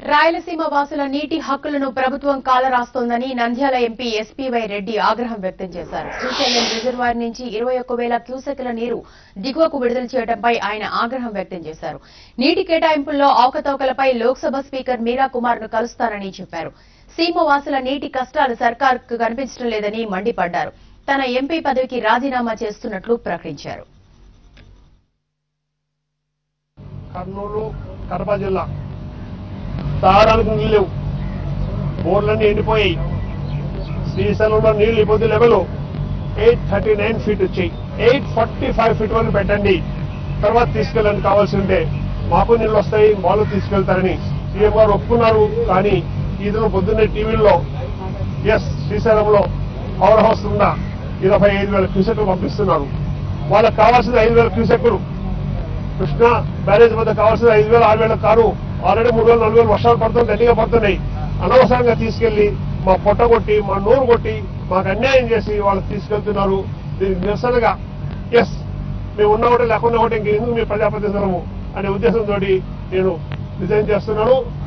రాయలసీమ వాసుల నీటి హక్కులను ప్రభుత్వం కాలరాస్తోందని నంద్యాల ఎంపీ ఎస్పీవై రెడ్డి ఆగ్రహం వ్యక్తం చేశారు శ్రీశైలం రిజర్వాయర్ నుంచి ఇరవై ఒక్క వేల క్యూసెక్ల నీరు దిగువకు విడుదల చేయడంపై ఆయన ఆగ్రహం వ్యక్తం చేశారు నీటి కేటాయింపుల్లో అవకతవకలపై లోక్సభ స్పీకర్ మీరా కుమార్ ను కలుస్తారని చెప్పారు సీమ వాసుల నీటి కష్టాలు సర్కార్కు కనిపించడం లేదని మండిపడ్డారు తన ఎంపీ పదవికి రాజీనామా చేస్తున్నట్లు ప్రకటించారు కర్నూలు కడప జిల్లా తాగడానికి నీళ్ళు లేవు బోర్లన్నీ ఎండిపోయాయి శ్రీశైలంలో నీళ్ళు ఈ పొద్దు level eight thirty nine feet వచ్చాయి ఎయిట్ ఫార్టీ ఫైవ్ ఫీట్ వరకు పెట్టండి తర్వాత తీసుకెళ్ళండి కావాల్సి ఉంటే మాకు నీళ్ళు వస్తాయి వాళ్ళు తీసుకెళ్తారని సీఎం గారు ఒప్పుకున్నారు కానీ ఈదులో పొద్దున్నే టీవీల్లో ఎస్ శ్రీశైలంలో పవర్ హౌస్ ఉన్న ఇరవై ఐదు వేల క్యూసెక్లు పంపిస్తున్నారు వాళ్ళకి కావాల్సిన ఐదు వేల క్యూసెక్లు కృష్ణా బ్యారేజ్ వద్ద కావాల్సిన ఐదు వేల ఆరు వేల కారు ఆల్రెడీ మూడు వేల నాలుగు వేలు వర్షాలు పడుతుంది గట్టిగా పడుతున్నాయి అనవసరంగా తీసుకెళ్లి మా పొట్ట కొట్టి మా నోరు కొట్టి మాకు అన్యాయం చేసి వాళ్ళు తీసుకెళ్తున్నారు దీనికి నిరసనగా ఎస్ మేము ఉన్న ఒకటి లేకుండా ఒకటి ఇంకెందుకు మీ ప్రజాప్రతినిధులము అనే ఉద్దేశంతో నేను రిజైన్ చేస్తున్నాను